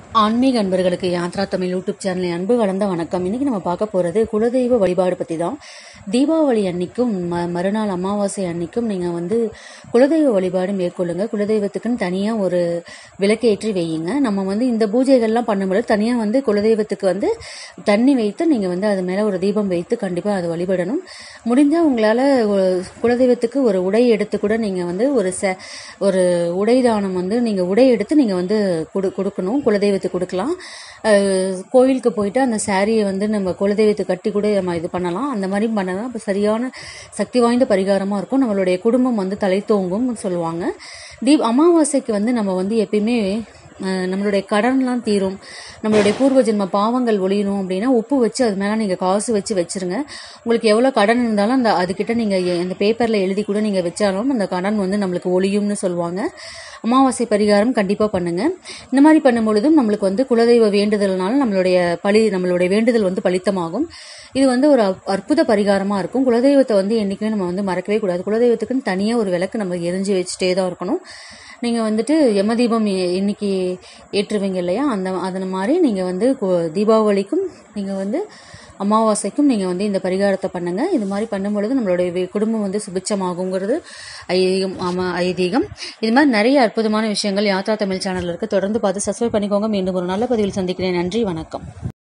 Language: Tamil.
ஆன்மீக அன்பர்களுக்கு யாத்ரா தமிழ் யூடியூப் சேனலின் அன்பு கலந்த வணக்கம் இன்னைக்கு நம்ம பார்க்க போறது குலதெய்வ வழிபாடு பத்தி தான் தீபாவளி அன்னைக்கும் ம மறுநாள் அமாவாசை அன்னைக்கும் நீங்க வந்து குலதெய்வ வழிபாடு மேற்கொள்ளுங்க குலதெய்வத்துக்குன்னு தனியா ஒரு விளக்கேற்றி வையுங்க நம்ம வந்து இந்த பூஜைகள்லாம் பண்ணும்போது தனியா வந்து குலதெய்வத்துக்கு வந்து தண்ணி வைத்து நீங்க வந்து அது மேல ஒரு தீபம் வைத்து கண்டிப்பா அதை வழிபடணும் முடிஞ்சா உங்களால ஒரு குலதெய்வத்துக்கு ஒரு உடை எடுத்து கூட நீங்க வந்து ஒரு ச ஒரு உடை தானம் வந்து நீங்க உடை எடுத்து நீங்க வந்து கொடு கொடுக்கணும் குலதெய்வத்துக்கு கொடுக்கலாம் அஹ் கோயிலுக்கு போயிட்டு அந்த சாரியை வந்து நம்ம குலதெய்வத்துக்கு கட்டி கூட நம்ம இது பண்ணலாம் அந்த மாதிரி பண்ணலாம் அப்போ சரியான சக்தி வாய்ந்த பரிகாரமாக இருக்கும் நம்மளுடைய குடும்பம் வந்து தலை தோங்கும்னு சொல்லுவாங்க தீப் அமாவாசைக்கு வந்து நம்ம வந்து எப்பயுமே அஹ் நம்மளுடைய கடன்லாம் தீரும் நம்மளுடைய பூர்வ ஜென்ம பாவங்கள் ஒழியணும் அப்படின்னா உப்பு வச்சு அது மேலே நீங்கள் காசு வச்சு வச்சிருங்க உங்களுக்கு எவ்வளோ கடன் இருந்தாலும் அந்த அதுக்கிட்ட நீங்கள் அந்த பேப்பரில் எழுதி கூட நீங்கள் வச்சாலும் அந்த கடன் வந்து நம்மளுக்கு ஒழியும்னு சொல்லுவாங்க அமாவாசை பரிகாரம் கண்டிப்பாக பண்ணுங்க இந்த மாதிரி பண்ணும் பொழுதும் நம்மளுக்கு வந்து குலதெய்வ வேண்டுதல்னால நம்மளுடைய பழி நம்மளுடைய வேண்டுதல் வந்து பலித்தமாகும் இது வந்து ஒரு அற்- அற்புத பரிகாரமாக இருக்கும் குலதெய்வத்தை வந்து என்றைக்குமே நம்ம வந்து மறக்கவே கூடாது குலதெய்வத்துக்குன்னு தனியாக ஒரு விளக்கு நம்ம எரிஞ்சு வச்சுட்டே தான் இருக்கணும் நீங்கள் வந்துட்டு யமதீபம் இ- இன்னைக்கு ஏற்றுவீங்க இல்லையா அந்த அதன் மாதிரி நீங்கள் வந்து கு- தீபாவளிக்கும் நீங்கள் வந்து அமாவாசைக்கும் நீங்கள் வந்து இந்த பரிகாரத்தை பண்ணுங்க இது மாதிரி பண்ணும் பொழுது நம்மளுடைய வி- குடும்பம் வந்து சுபிச்சமாகுங்கிறது ஐதீகம் ஆமா ஐதீகம் இது மாதிரி நிறைய அற்புதமான விஷயங்கள் யாத்ரா தமிழ் சேனல்ல இருக்கு தொடர்ந்து பார்த்து சப்ஸ்கிரைப் பண்ணிக்கோங்க மீண்டும் ஒரு நல்ல பதிவில் சந்திக்கிறேன் நன்றி வணக்கம்